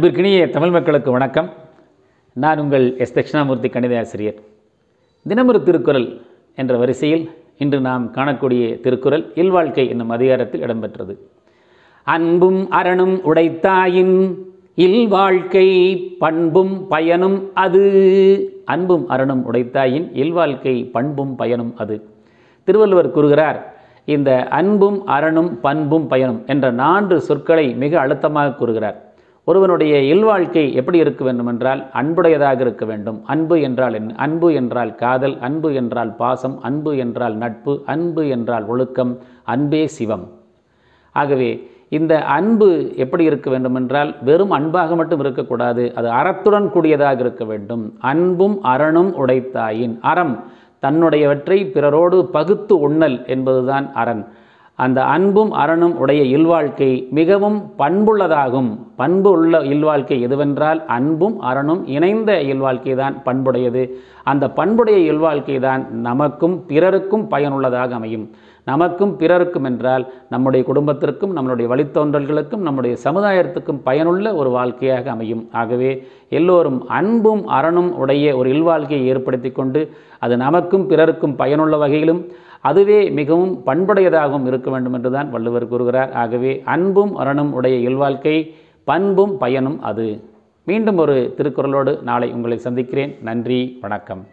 அன்பிற்கினிய தமிழ் மக்களுக்கு வணக்கம் நான் உங்கள் எஸ் தட்சிணாமூர்த்தி கணித ஆசிரியர் தினமொரு திருக்குறள் என்ற வரிசையில் இன்று நாம் காணக்கூடிய திருக்குறள் இல்வாழ்க்கை என்னும் அதிகாரத்தில் இடம்பெற்றது அன்பும் அரணும் உடைத்தாயின் இல்வாழ்க்கை பண்பும் பயனும் அது அன்பும் அரணும் உடைத்தாயின் இல்வாழ்க்கை பண்பும் பயனும் அது திருவள்ளுவர் கூறுகிறார் இந்த அன்பும் அரணும் பண்பும் பயனும் என்ற நான்கு சொற்களை மிக அழுத்தமாக கூறுகிறார் ஒருவனுடைய இல்வாழ்க்கை எப்படி இருக்க வேண்டும் என்றால் அன்புடையதாக இருக்க வேண்டும் அன்பு என்றால் என்ன அன்பு என்றால் காதல் அன்பு என்றால் பாசம் அன்பு என்றால் நட்பு அன்பு என்றால் ஒழுக்கம் அன்பே சிவம் ஆகவே இந்த அன்பு எப்படி இருக்க வேண்டும் என்றால் வெறும் அன்பாக மட்டும் இருக்கக்கூடாது அது அறத்துடன் கூடியதாக இருக்க வேண்டும் அன்பும் அறனும் உடைத்தாயின் அறம் தன்னுடையவற்றை பிறரோடு பகுத்து உண்ணல் என்பதுதான் அரண் அந்த அன்பும் அறனும் உடைய இல்வாழ்க்கை மிகவும் பண்புள்ளதாகும் பண்பு உள்ள இல்வாழ்க்கை எதுவென்றால் அன்பும் அறனும் இணைந்த இல்வாழ்க்கை தான் பண்புடையது அந்த பண்புடைய இல்வாழ்க்கை தான் நமக்கும் பிறருக்கும் பயனுள்ளதாக அமையும் நமக்கும் பிறருக்கும் என்றால் நம்முடைய குடும்பத்திற்கும் நம்மளுடைய வழித்தோன்றல்களுக்கும் நம்முடைய சமுதாயத்துக்கும் பயனுள்ள ஒரு வாழ்க்கையாக அமையும் ஆகவே எல்லோரும் அன்பும் அறனும் உடைய ஒரு இல்வாழ்க்கையை ஏற்படுத்தி கொண்டு அது நமக்கும் பிறருக்கும் பயனுள்ள வகையிலும் அதுவே மிகவும் பண்புடையதாகவும் இருக்க வேண்டும் என்றுதான் வள்ளுவர் கூறுகிறார் ஆகவே அன்பும் அறனும் உடைய இல்வாழ்க்கை பண்பும் பயனும் அது மீண்டும் ஒரு திருக்குறளோடு நாளை உங்களை சந்திக்கிறேன் நன்றி வணக்கம்